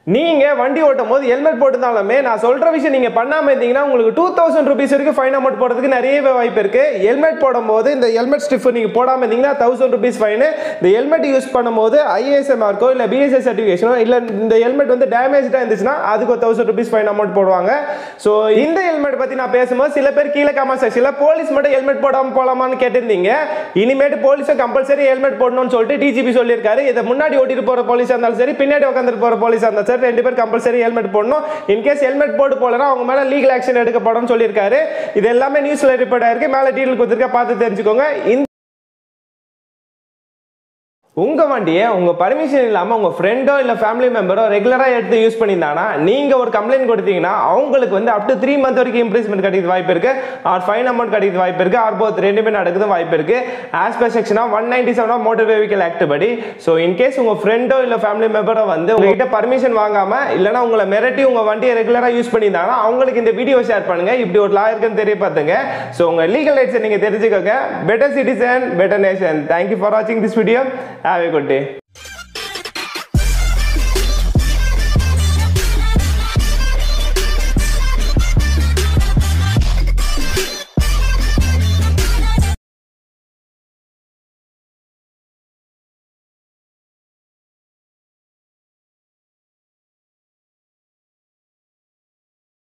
நீங்க வண்டி ஓட்டும் போது ஹெல்மெட் போட்டிருந்தாலுமே நான் சொல்ற விஷயம் நீங்க பண்ணாம இருந்தீங்கன்னா உங்களுக்கு டூ தௌசண்ட் ருபீஸ் வரைக்கும் ஃபைன் அமௌண்ட் போடுறதுக்கு நிறைய வாய்ப்பு இருக்கு ஹெல்மெட் போடும்போது இந்த ஹெல்மெட் ஸ்டிஃப் நீங்க போடாம இருந்தீங்கன்னா தௌசண்ட் ருபீஸ் ஃபைன் இந்த ஹெல்மெட் யூஸ் பண்ணும்போது ஐஏஎஸ்எம் மார்க்கோ இல்ல பிஎஸ்எஸ் சர்டிஃபிகேஷனோ இல்ல இந்த ஹெல்மெட் வந்து டேமேஜா இருந்துச்சுன்னா அதுக்கு ஒரு தௌசண்ட் ருபீஸ் ஃபைன் அமௌண்ட் போடுவாங்க ஸோ இந்த ஹெல்மெட் பத்தி நான் பேசும்போது சில பேர் கீழே கமெண்ட் செக்ஷன்ல போலீஸ் மட்டும் ஹெல்மெட் போடாம போலாமான்னு கேட்டிருந்தீங்க இனிமேட்டு போலீஸும் கம்பல்சரி ஹெல்மெட் போடணும்னு சொல்லிட்டு டிஜிபி சொல்லியிருக்காரு இதை முன்னாடி ஓட்டிட்டு போற போலீஸா இருந்தாலும் சரி பின்னாடி உட்காந்துட்டு போற போலீஸா இருந்தாலும் சரி ரெண்டு பேர் கம்பல்சரி ஹெல்மெட் போடணும் இன்கேஸ் ஹெல்மெட் போட்டு போலனா அவங்க மேல லீகல் ஆக்ஷன் எடுக்கப்படும் சொல்லியிருக்காரு இது எல்லாமே நியூஸ்ல ரிப்போர்ட் ஆயிருக்கு மேல டீட்டெயில் கொடுத்துருக்க பார்த்து தெரிஞ்சுக்கோங்க இந்த உங்க வண்டியை உங்க பர்மிஷன் இல்லாம உங்க ஃப்ரெண்டோ இல்ல ஃபேமிலி மெம்பரோ ரெகுலரா எடுத்து யூஸ் பண்ணியிருந்தாங்கன்னா நீங்க ஒரு கம்ப்ளைண்ட் கொடுத்தீங்கன்னா அவங்களுக்கு வந்து அப் டு த்ரீ மந்த் வரைக்கும் இம்ப்ரூவ்மெண்ட் கிடைக்கிறது வாய்ப்பு இருக்கு ஆர் ஃபைன் அமௌண்ட் கிடைக்கிறது வாய்ப்பு இருக்கு ஆர் போத் ரெண்டுமே நடக்குது வாய்ப்பு இருக்கு as per section one ninety seven motor vehicle act படி ஸோ இன்கேஸ் உங்க ஃப்ரெண்டோ இல்ல ஃபேமிலி மெம்பரோ வந்து உங்ககிட்ட பர்மிஷன் வாங்காம இல்லைன்னா உங்களை மிரட்டி உங்க வண்டியை ரெகுலரா யூஸ் பண்ணியிருந்தாங்கன்னா அவங்களுக்கு இந்த வீடியோ ஷேர் பண்ணுங்க இப்படி ஒரு லா இருக்குன்னு தெரிய பார்த்துங்க ஸோ உங்க லீகல் ரைட்ஸை நீங்க தெரிஞ்சுக்கோங்க better citizen better nation thank you for வாட்சிங் this video have a good day